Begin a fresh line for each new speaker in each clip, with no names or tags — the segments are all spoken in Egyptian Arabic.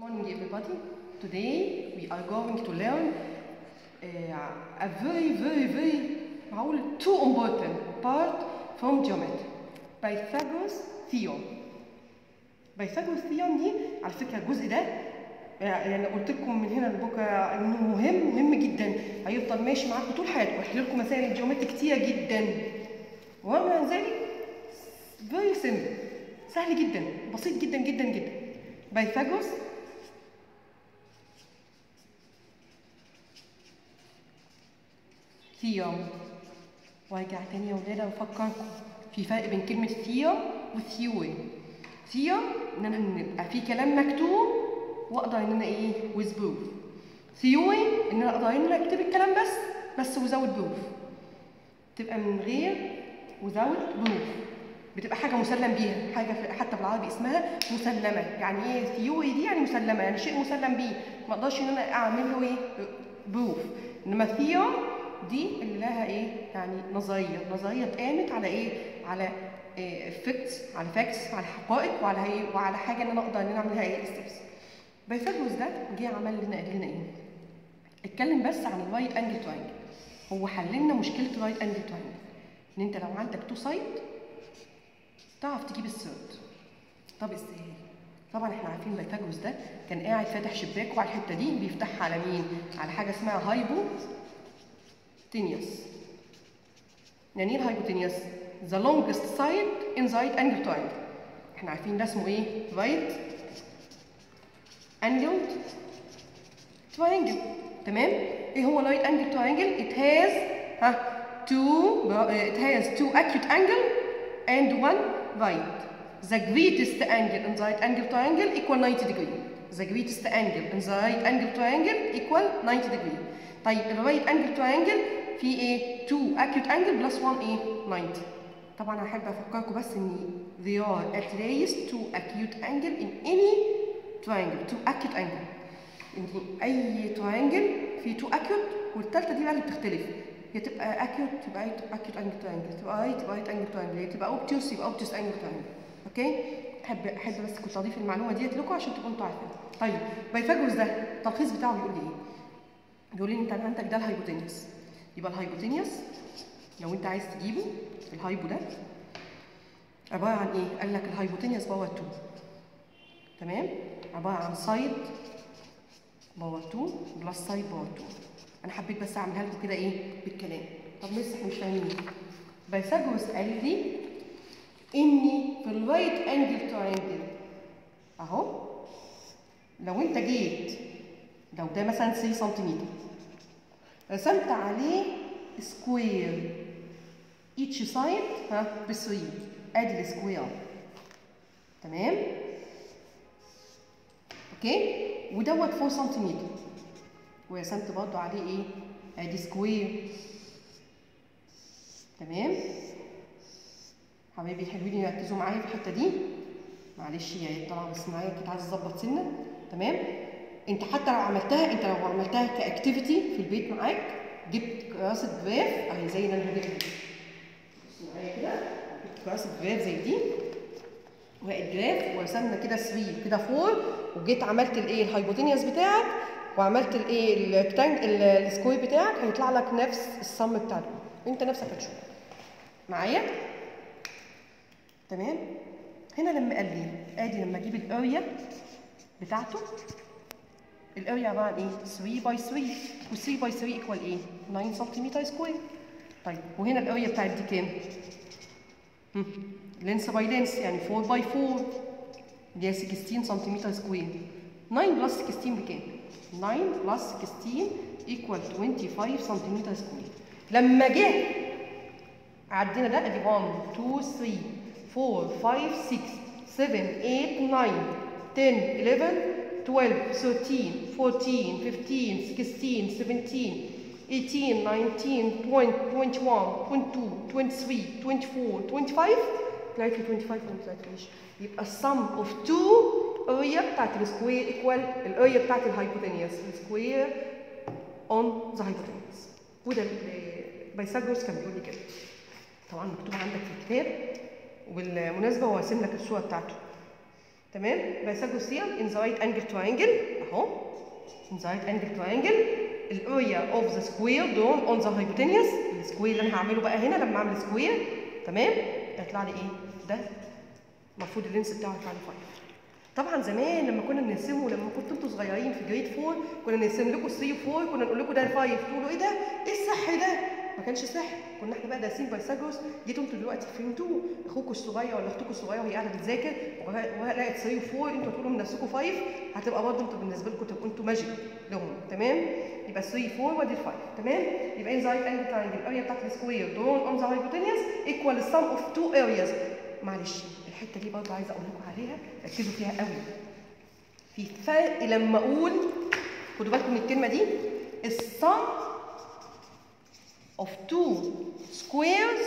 morning, everybody. Today we are going to learn uh, a very, very, very معقول too important part from geometry. Pythagoras theorem. Pythagoras theorem دي على فكرة الجزء ده يعني قلت لكم من هنا لبكره انه مهم مهم جدا هيفضل ماشي معاكم طول حياتكم هيحل لكم مسائل الجيومتري كتيره جدا ومع ذلك فيري سيمبل سهل جدا بسيط جدا جدا جدا بايثاغورس ثيوم وارجع تاني يا ولاد افكركم في فرق بين كلمه ثيوم وثيوري ثيوم ان انا نبقى في كلام مكتوب واقدر ان انا ايه with proof ثيوري ان انا اقدر ان انا اكتب الكلام بس بس without proof تبقى من غير without proof بتبقى حاجه مسلم بيها حاجه في حتى بالعربي اسمها مسلمه يعني ايه ثيوري دي يعني مسلمه يعني شيء مسلم بيه ما اقدرش ان انا اعمل له ايه بروف انما ثيوري دي اللي لها ايه يعني نظريه نظريه اتقامت على ايه على افكتس إيه على فاكتس على حقائق وعلى ايه وعلى حاجه ان انا اقدر ان انا اعملها ايه ستيبس بايثاغورس ده جه عمل لنا قال لنا ايه اتكلم بس عن الرايت انجل تراينجل هو حل لنا مشكله الرايت انجل تراينجل ان انت لو عندك تو سايد تعرف تجيب الثيرد طب ازاي طبعا احنا عارفين بايثاغورس ده كان قاعد فاتح شباكه على الحته دي بيفتحها على مين على حاجه اسمها هايبو تينيوس يعني ايه الهايبوتينيوس the longest side in the right angle triangle احنا عارفين ده اسمه ايه right angled triangle تمام ايه هو right angle triangle it has ها two it has two acute angle and one right the greatest angle in the right angle triangle equal 90 degree the greatest angle in the right angle triangle equal 90 degree طيب الرايت انجل تراينجل في ايه 2 acute angle plus 1 ايه 90 طبعا هحب افكركم بس ان there are at least two acute angle in any triangle two acute angle ان اي triangle فيه two acute والثالثه دي بقى اللي بتختلف هي تبقى acute تبقى acute angle triangle تبقى right تبقى right angle triangle هي تبقى obtuse يبقى obtuse angle triangle اوكي احب احب بس كنت اضيف المعلومه ديت لكم عشان تبقوا انتوا عارفين طيب بايثاغورس ده التلخيص بتاعه بيقول لي ايه بيقول لي انت عندك ده الهايبوتينيوس يبقى الهايبوتينيوس لو انت عايز تجيبه الهايبو ده عباره عن ايه قال لك الهايبوتينيوس باور 2 تمام عباره عن سايد باور 2 بلس سايد باور 2 انا حبيت بس اعملها لكم كده ايه بالكلام طب لسه احنا مش فاهمين بايثاغورس قال لي اني في الرايت انجل تراينجل اهو لو انت جيت لو ده مثلا 3 سنتيمتر رسمت عليه سكوير each سايد ها ب 3 ادي السكوير تمام اوكي ودوت 4 سنتيمتر ورسمت برضه عليه ايه ادي سكوير تمام حبايبي الحلوين ركزوا معايا في الحته دي معلش يا طبعا بس معايا كنت عايزه اظبط سنه تمام انت حتى لو عملتها انت لو عملتها كاكتيفيتي في البيت معاك جبت كراسه جراف اهي زي اللي انا جبت معايا كده جبت كراسه جراف زي دي وهي جراف ورسمنا كده 3 كده 4 وجيت عملت الايه الهايبوتينيوس بتاعك وعملت الايه الريكتانج السكوير بتاعك هيطلع لك نفس الصم بتاع دول انت نفسك هتشوف معايا تمام هنا لما قال لي ادي لما اجيب الاريا بتاعته الاريا عباره عن ايه 3 باي 3 و 3 باي 3 ايكوال ايه 9 سنتيمتر سكوير طيب وهنا الاريا بتاعت دي كام لينس باي لينس يعني 4 باي 4 اللي هي 16 سنتيمتر سكوير 9 بلس 16 بكام 9 بلس 16 ايكوال 25 سنتيمتر سكوير لما جه عدينا ده ادي 1 2 3 4 5 6 7 8 9 10 11 12 13 14 15 16 17 18 19 20 21 22 23 24 25 طلعت لي 25 ولا ما طلعتليش يبقى السم اوف 2 اريا بتاعت السكوير ايكوال الاريا بتاعت الهايبوتينيوس السكوير اون ذا هايبوتينيوس وده بايثاغورس كان بيقول لي كده طبعا مكتوب عندك في الكتاب وبالمناسبه هو راسم لك الصوره بتاعته تمام بايثاغورس ثيرم ان ذا رايت انجل تراينجل اهو in the right angle triangle الاريا اوف ذا سكوير دون اون ذا هايبوتينيوس السكوير اللي انا هعمله بقى هنا لما اعمل سكوير تمام هيطلع لي ايه ده المفروض اللينس بتاعه يطلع لي 5 طبعا زمان لما كنا بنرسمه لما كنتوا انتوا صغيرين في جريد 4 كنا نرسم لكم 3 و4 كنا نقول لكم ده 5 تقولوا ايه ده ايه الصح ده ما كانش صح كنا احنا بقى دارسين بايثاغورس جيتوا انتوا دلوقتي فهمتوه اخوكوا الصغير ولا اختكوا الصغيره وهي قاعده بتذاكر ولقت 3 و4 انتوا تقولوا من نفسكم 5 هتبقى برضه انتوا بالنسبه لكم تبقوا انتوا ماجيك لهم تمام يبقى 3 4 وادي 5 تمام يبقى ان ذا رايت انجل تراينجل الاريا بتاعت السكوير درون اون ذا هايبوتينيوس ايكوال السم اوف تو ارياز معلش الحته دي برضه عايزه اقول لكم عليها ركزوا فيها قوي في فرق لما اقول خدوا بالكم من الكلمه دي السم of two squares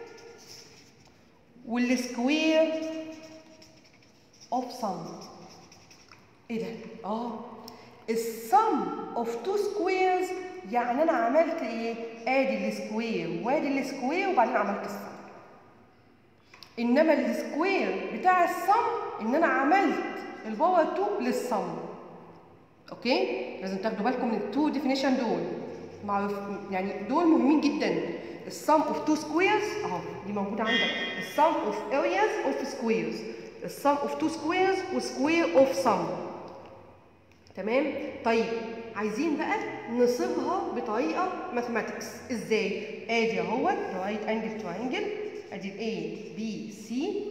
والسكوير of sum ايه ده؟ اه السم of two squares يعني انا عملت ايه؟ ادي السكوير وادي السكوير وبعدين عملت السم انما السكوير بتاع السم ان انا عملت الباور 2 للسم اوكي؟ لازم تاخدوا بالكم من التو ديفينيشن دول معروف يعني دول مهمين جدا السم اوف تو سكويرز اهو دي موجوده عندك السم اوف ارياز اوف سكويرز السم اوف تو سكويرز وسكوير اوف سم تمام طيب عايزين بقى نصيغها بطريقه ماثماتكس ازاي ادي اهوت رايت انجل تراينجل ادي الاي بي سي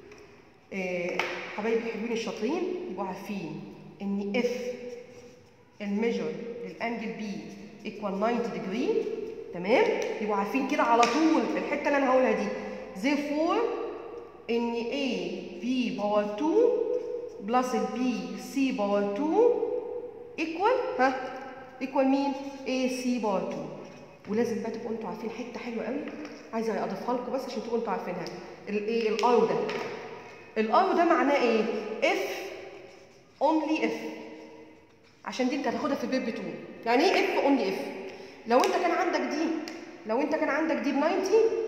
حبايبي الحلوين الشاطرين يبقوا عارفين ان اف الميجر للانجل بي equal 90 degree تمام يبقوا عارفين كده على طول الحته اللي انا هقولها دي therefore ان A B باور 2 بلس ال B C باور 2 equal ها equal مين A C باور 2 ولازم بقى تبقوا انتوا عارفين حته حلوه قوي عايزه اضيفها لكم بس عشان تبقوا انتوا عارفينها الايه الار ده الار ده معناه ايه if only if عشان دي انت هتاخدها في البيب 2 يعني ايه اف اونلي اف لو انت كان عندك دي لو انت كان عندك دي ب 90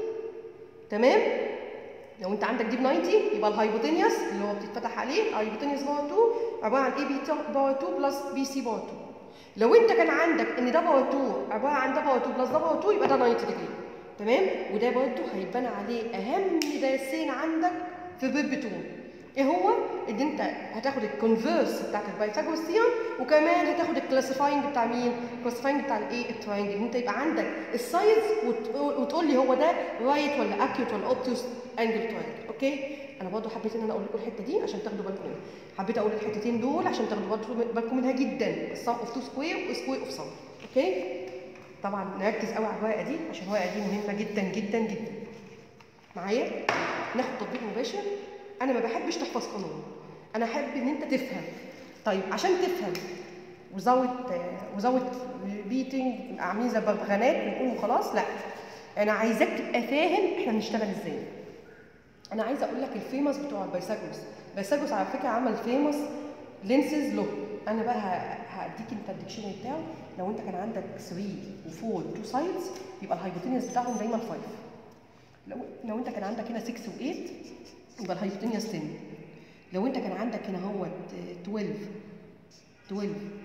تمام لو انت عندك دي ب 90 يبقى الهايبوتينيوس اللي هو بتتفتح عليه الهايبوتينيوس باور 2 عباره عن اي بي باور 2 بلس بي سي باور 2 لو انت كان عندك ان ده باور 2 عباره عن ده باور 2 بلس ده باور 2 يبقى ده 90 ديجري تمام وده برضه هيبان عليه اهم درسين عندك في بيب 2 ايه هو ان انت هتاخد الكونفيرس بتاعت البايثاغورس ثيورم وكمان هتاخد الكلاسيفاينج بتاع مين الكلاسيفاينج بتاع الايه التراينجل ان انت يبقى عندك السايز وتقول, وتقول لي هو ده رايت ولا اكيوت ولا اوبتوس انجل تراينجل اوكي انا برضه حبيت ان انا اقول لكم الحته دي عشان تاخدوا بالكم منها حبيت اقول الحتتين دول عشان تاخدوا برضه بالكم منها جدا السم اوف تو سكوير وسكوير اوف سم اوكي طبعا نركز قوي على الورقه دي عشان الورقه دي مهمه جدا جدا جدا معايا ناخد تطبيق مباشر انا ما بحبش تحفظ قانون انا احب ان انت تفهم طيب عشان تفهم وزود وزود بيتنج عاملين زي بغبغانات بنقول خلاص لا انا عايزاك تبقى فاهم احنا بنشتغل ازاي انا عايزه اقول لك الفيموس بتوع البايثاغورس بايثاغورس على فكره عمل فيموس لينسز لو انا بقى هديك انت الديكشنري بتاعه لو انت كان عندك 3 و4 تو سايدز يبقى الهايبوتينيوس بتاعهم دايما 5 لو لو انت كان عندك هنا 6 و8 يبقى الهايبوتينيوس 10 لو انت كان عندك هنا هو 12 12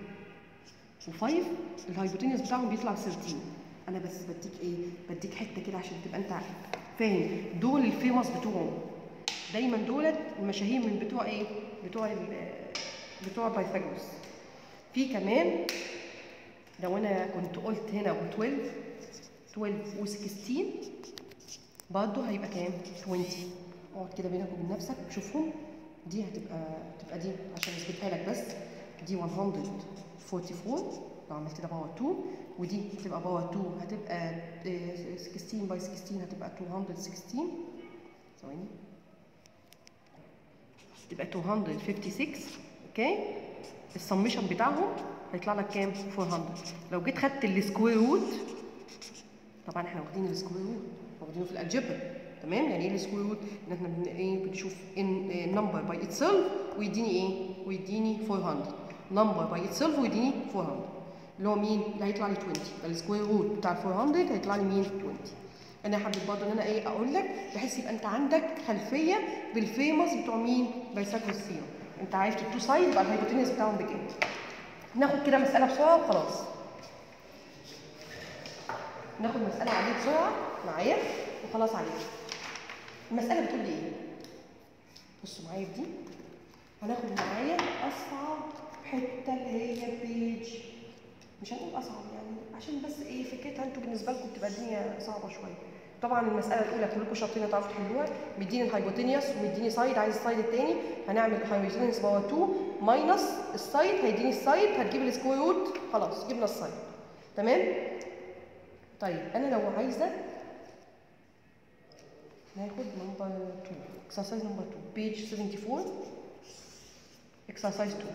و5 الهايبوتينيوس بتاعهم بيطلع 13 انا بس بديك ايه بديك حته كده عشان تبقى انت فاهم دول الفيموس بتوعهم دايما دولت المشاهير من بتوع ايه بتوع بتوع بايثاغورس في كمان لو انا كنت قلت هنا و12 12 و16 برضه هيبقى كام 20 اقعد كده بينك وبين نفسك شوفهم دي هتبقى تبقى دي عشان اثبتها لك بس دي 144 لو عملت ده باور 2 ودي هتبقى باور 2 هتبقى 16 باي 16 هتبقى 216 ثواني تبقى 256 اوكي السمشن بتاعهم هيطلع لك كام 400 لو جيت خدت السكوير روت طبعا احنا واخدين السكوير روت واخدينه في الالجبرا تمام يعني ايه السكوير روت ان احنا بن ايه بنشوف ان نمبر باي اتسيلف ويديني ايه ويديني 400 نمبر باي اتسيلف ويديني 400 اللي هو مين اللي هيطلع لي 20 يبقى السكوير روت بتاع ال 400 هيطلع لي مين 20 انا حابب برضه ان انا ايه اقول لك بحيث يبقى انت عندك خلفيه بالفيموس بتوع مين بايثاغورس ثيورم انت عايز التو سايد يبقى الهايبوتنس بتاعهم بكام ناخد كده مساله بسرعه وخلاص ناخد مساله عليه بسرعه معايا وخلاص عليها المساله بتقول لي ايه بصوا معايا في دي هناخد معايا اصعب حته اللي هي بيج مش هنقول اصعب يعني عشان بس ايه فكرتها انتوا بالنسبه لكم بتبقى الدنيا صعبه شويه طبعا المساله الاولى كلكم شاطرين تعرفوا تحلوها مديني الهايبوتينيوس ومديني سايد عايز السايد الثاني هنعمل هايبوتينيوس باور 2 ماينس السايد هيديني السايد هتجيب السكوير روت خلاص جبنا السايد تمام طيب انا لو عايزه ناخد نمبر 2 اكسرسايز نمبر 2 بيج 74 اكسرسايز 2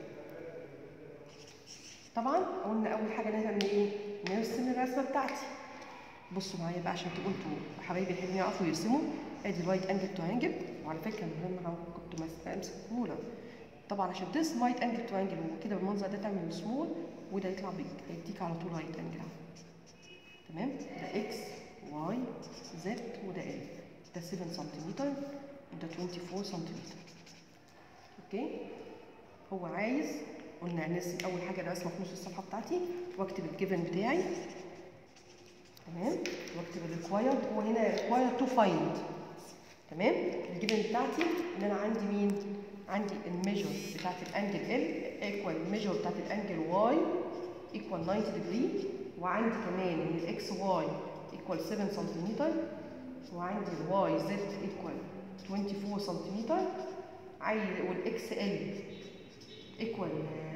طبعا قلنا اول حاجه نعمل ايه نرسم الرسمه بتاعتي بصوا معايا بقى عشان تبقوا انتوا حبايبي الحلوين يعرفوا يرسموا ادي الوايت انجل ترينجل وعلى فكره مهم اهو كنت مس- امسك رولر طبعا عشان ترسم وايت انجل ترينجل كده بالمنظر ده تعمل سمول وده يطلع بيج هيديك على طول وايت انجل اهو تمام ده اكس واي زد وده ال ده 7 سنتيمتر وده 24 سنتيمتر اوكي هو عايز قلنا هنرسم اول حاجه الرسمه في نص الصفحه بتاعتي واكتب الجيفن بتاعي تمام واكتب الريكوايرد هو هنا ريكوايرد تو فايند تمام الجيفن بتاعتي ان انا عندي مين عندي الميجر بتاعت الانجل ال ايكوال الميجر بتاعت الانجل واي ايكوال 90 ديجري وعندي كمان ان الاكس واي ايكوال 7 سنتيمتر وعندي الواي زد ايكوال 24 سنتيمتر عايز والاكس ال ايكوال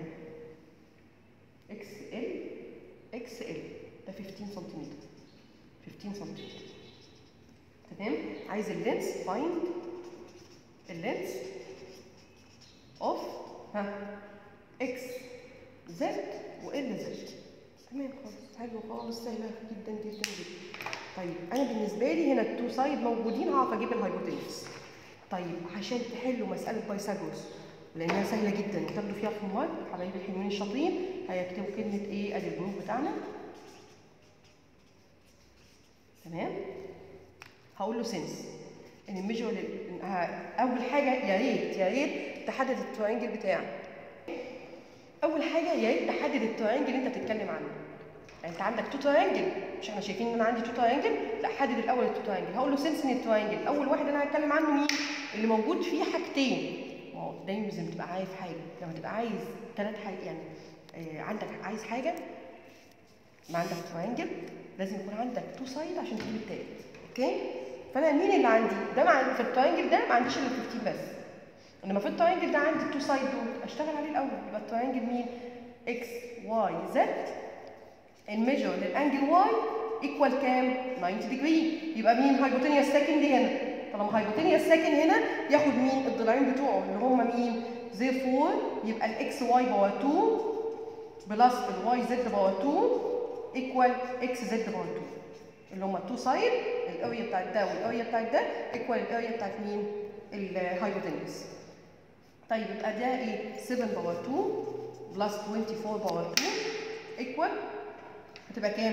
اكس ال اكس ال ده 15 سنتيمتر 15 سنتيمتر تمام عايز اللينس فايند اللينس اوف ها اكس زد وال زد تمام خالص حلو خالص سهله جدا جدا جدا طيب انا بالنسبه لي هنا التو سايد موجودين هعرف اجيب الهايبوتنس طيب عشان تحلوا مساله بايثاغورس لانها سهله جدا وتاخدوا فيها في المارك حبايبي الحلوين الشاطرين هيكتبوا كلمه ايه ادي الجروب بتاعنا تمام هقول له سنس ان الميجر لل- ه- اول حاجه يا ريت يا ريت تحدد التراينجل بتاعك اول حاجه يا ريت تحدد التراينجل اللي انت بتتكلم عنه يعني انت عندك تو تراينجل مش احنا شايفين ان انا عندي تو تراينجل لا حدد الاول التو تراينجل هقول له سنس من التراينجل اول واحد انا هتكلم عنه مين اللي موجود فيه حاجتين ما هو دايما لازم تبقى عارف حاجه لما تبقى عايز ثلاث حاجات يعني آه عندك عايز حاجه ما عندك تراينجل لازم يكون عندك تو سايد عشان تجيب التالت اوكي فانا مين اللي عندي ده مع في التراينجل ده ما عنديش الا 15 بس انما في التراينجل ده عندي التو سايد دول اشتغل عليه الاول يبقى التراينجل مين اكس واي زد الميجر للانجل واي ايكوال كام 90 ديجري يبقى مين هايبوتينيوس ساكن دي هنا طالما هايبوتينيوس ساكن هنا ياخد مين الضلعين بتوعه اللي هم مين زي 4 يبقى الاكس واي باور 2 بلس الواي زد باور 2 ايكوال اكس زد باور 2 اللي هم التو سايد الاريا بتاعت ده والاريا بتاعت ده ايكوال الاريا بتاعت مين الهايبوتينيوس طيب يبقى ده ايه 7 باور 2 بلس 24 باور 2 ايكوال هتبقى كام؟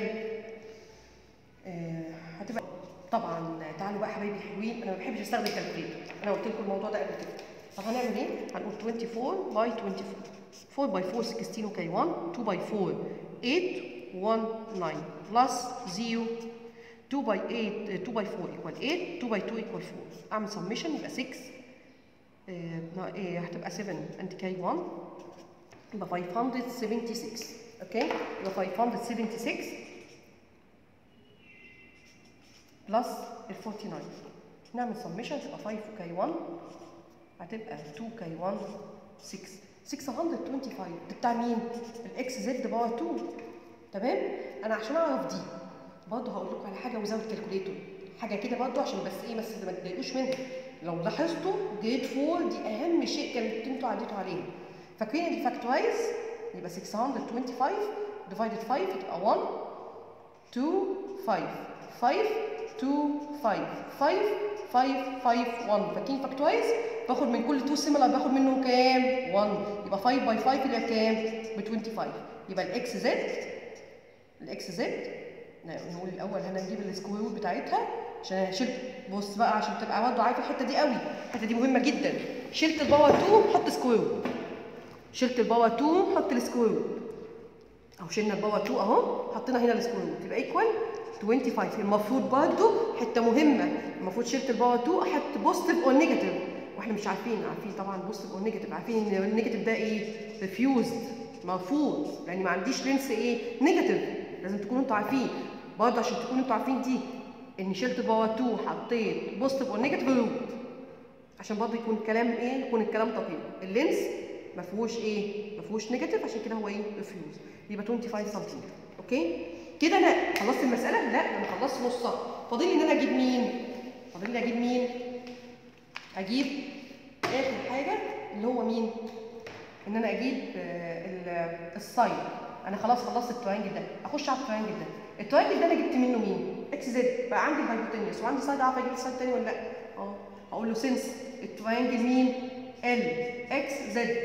آه هتبقى طبعا تعالوا بقى حبايبي الحلوين انا ما بحبش استخدم كالكوليتر انا قلت لكم الموضوع ده قبل كده طب هنعمل ايه؟ هنقول 24 باي 24 4 باي 4 16 اوكي 1 2 باي 4 8 1 9 بلس 0 2 باي 8 2 باي 4 ايكوال 8 2 باي 2 ايكوال 4 اعمل سميشن يبقى 6 آه نا- إيه هتبقى 7 انت كي 1 يبقى 576 اوكي يبقى 576 بلس ال 49 نعمل سميشن تبقى 5 كي 1 هتبقى 2 كي 1 6 625 ده بتاع مين؟ الاكس زد باور 2 تمام؟ انا عشان اعرف دي برضه هقول لكم على حاجه وزود كالكوليتور حاجه كده برضه عشان بس ايه بس ما تضايقوش منها لو لاحظتوا جريد 4 دي اهم شيء كانت انتوا عديتوا عليه فاكرين الفاكتورايز يبقى 625 ديفايدد 5 تبقى 1 2 5 5 2 5 5 5 5 1 فاكرين فاكتورايز باخد من كل 2 سيميلار باخد منهم كام 1 يبقى 5 باي 5 اللي هي كام ب 25 يبقى الاكس زد الاكس زد نقول الاول هنجيب السكوير روت بتاعتها عشان انا شلت بص بقى عشان تبقى برضه عارف الحته دي قوي الحته دي مهمه جدا شلت الباور 2 حط سكوير روت شلت الباور 2 حط السكوير روت اهو شلنا الباور 2 اهو حطينا هنا السكوير روت يبقى ايكوال 25 المفروض برضه حته مهمه المفروض شلت الباور 2 احط بوزيتيف او نيجاتيف واحنا مش عارفين عارفين طبعا بوزيتيف او نيجاتيف عارفين ان النيجاتيف ده ايه ريفيوزد مرفوض لان ما عنديش لينس ايه نيجاتيف لازم تكونوا انتوا عارفين برضه عشان تكونوا انتوا عارفين دي اني شلت باور 2 حطيت بوزيتيف او نيجاتيف روت عشان برضه يكون الكلام ايه يكون الكلام دقيق اللينس ما فيهوش ايه ما فيهوش نيجاتيف عشان كده هو ايه ريفيوز يبقى 25 سم اوكي كده انا خلصت المساله لا انا خلصت نصها فاضل لي ان انا اجيب مين فاضل لي اجيب مين اجيب اخر حاجه اللي هو مين ان انا اجيب السايد انا خلاص خلصت التراينجل ده اخش على التراينجل ده التراينجل ده انا جبت منه مين اكس زد بقى عندي الهايبوتنيوس وعندي سايد اعرف اجيب السايد تاني ولا لا اه هقول له سنس التراينجل مين ال اكس زد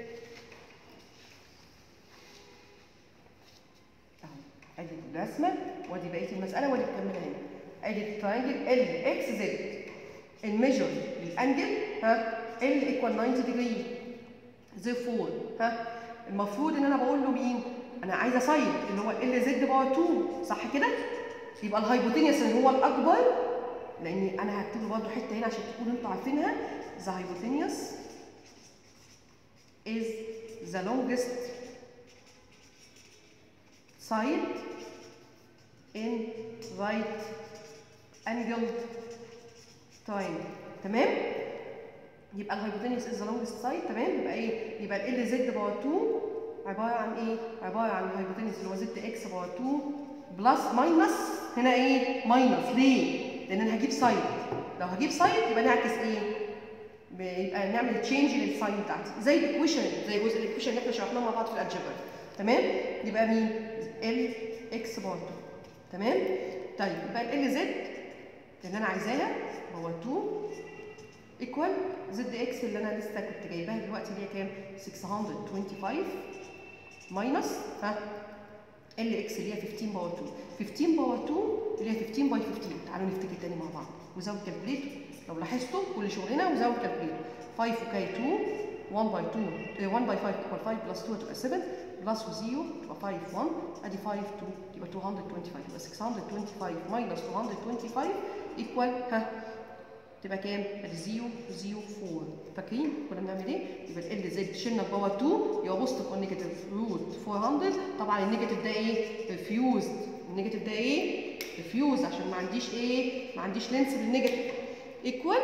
ادي الرسمه وادي بقيه المساله وادي مكمله هنا ادي التراينجل ال اكس زد الميجر للانجل ها ال ايكوال 90 ديجري therefore ها المفروض ان انا بقول له مين انا عايزه سايد اللي هو ال زد باور 2 صح كده يبقى الهايبوتينيوس اللي هو الاكبر لان انا هكتب برضه حته هنا عشان تكونوا انتوا عارفينها the hypotenuse is the longest side in right angled triangle تمام يبقى الهايبوتنيوس از ذا لونجست سايد تمام يبقى ايه يبقى ال زد باور 2 عباره عن ايه عباره عن الهايبوتنيوس اللي هو زد اكس باور 2 بلس ماينس هنا ايه ماينس ليه لان انا هجيب سايد لو هجيب سايد يبقى نعكس ايه يبقى نعمل تشينج للسايد بتاعتي زي الايكويشن زي جزء الايكويشن اللي احنا شرحناه مع بعض في الالجبر تمام يبقى مين ال اكس باور 2 تمام طيب يبقى ال زد اللي انا عايزاها باور 2 ايكوال زد اكس اللي انا لسه كنت جايباها دلوقتي اللي هي كام 625 ماينس ها ال اكس اللي هي 15 باور 2 15 باور 2 اللي هي 15 باي 15 تعالوا نفتكر تاني مع بعض وزود كالكوليتر لو لاحظتوا كل شغلنا وزود كالكوليتر 5 وكاي 2 1 باي 2 1 باي 5 ايكوال 5 بلس 2 تبقى 7 بلس و0 تبقى 5 1 ادي 5 2 يبقى 225 يبقى 625 ماينس 225 ايكوال ها تبقى كام؟ ادي 0 0 4 فاكرين كنا بنعمل ايه؟ يبقى ال زد شلنا الباور 2 يبقى بوزيتيف او نيجاتيف روت 400 طبعا النيجاتيف ده ايه؟ ريفيوزد النيجاتيف ده ايه؟ ريفيوز عشان ما عنديش ايه؟ ما عنديش لينس بالنيجاتيف ايكوال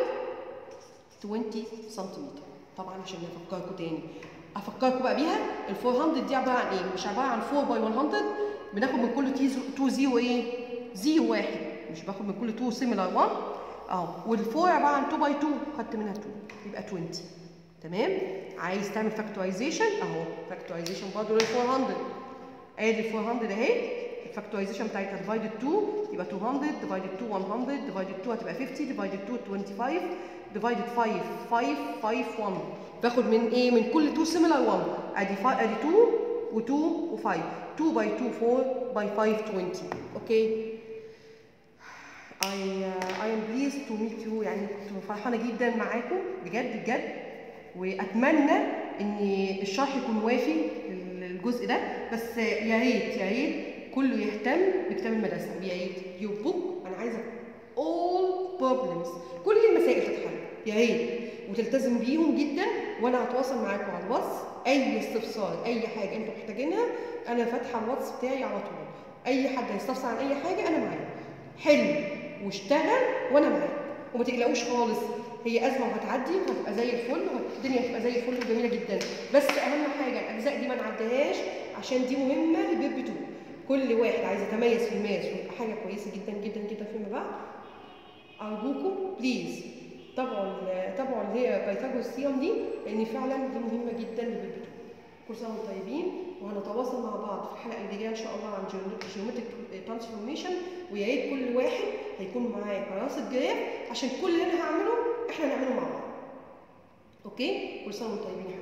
20 سنتيمتر طبعا عشان نفكركم تاني افكركم بقى بيها ال 400 دي عباره عن ايه؟ مش عباره عن 4 باي 100 بناخد من كل تي 2 زيرو ايه؟ زيرو واحد مش باخد من كل 2 سيميلار 1 اهو والفور عباره عن 2 باي 2 خدت منها 2 يبقى 20 تمام عايز تعمل فاكتورايزيشن اهو فاكتورايزيشن برضه لل 400 ادي ال 400 اهي الفاكتورايزيشن بتاعتها ديفايدد 2 يبقى 200 ديفايدد 2 100 ديفايدد 2 هتبقى 50 ديفايدد 2 25 ديفايدد 5 5 5 1 باخد من ايه من كل 2 سيميلار 1 ادي ادي 2 و2 و5 2 باي 2 4 باي 5 20 اوكي I uh, I am pleased to meet you يعني كنت فرحانة جدا معاكم بجد بجد وأتمنى إن الشرح يكون وافي للجزء ده بس يا ريت يا ريت كله يهتم بكتاب المدرسة يا ريت your book أنا عايزة all problems كل المسائل تتحل يا ريت وتلتزم بيهم جدا وأنا هتواصل معاكم على الواتس أي استفسار أي حاجة أنتم محتاجينها أنا فاتحة الواتس بتاعي على طول أي حد هيستفسر عن أي حاجة أنا معاه حل واشتغل وانا معاك وما تقلقوش خالص هي ازمه وهتعدي وهتبقى زي الفل والدنيا هتبقى زي الفل وجميله جدا بس اهم حاجه الاجزاء دي ما نعديهاش عشان دي مهمه لبيب 2 كل واحد عايز يتميز في الماس ويبقى حاجه كويسه جدا جدا جدا فيما بعد ارجوكم بليز تابعوا تابعوا اللي هي بايثاغورس ثيوم دي لان فعلا دي مهمه جدا لبيب 2 كل سنه وانتم طيبين وهنتواصل مع بعض في الحلقه اللي جايه ان شاء الله عن جيومتريك ترانسفورميشن ويا ريت كل واحد هيكون معاه كراسه جراف عشان كل اللي انا هعمله احنا نعمله مع بعض. اوكي؟ كل سنه وانتم طيبين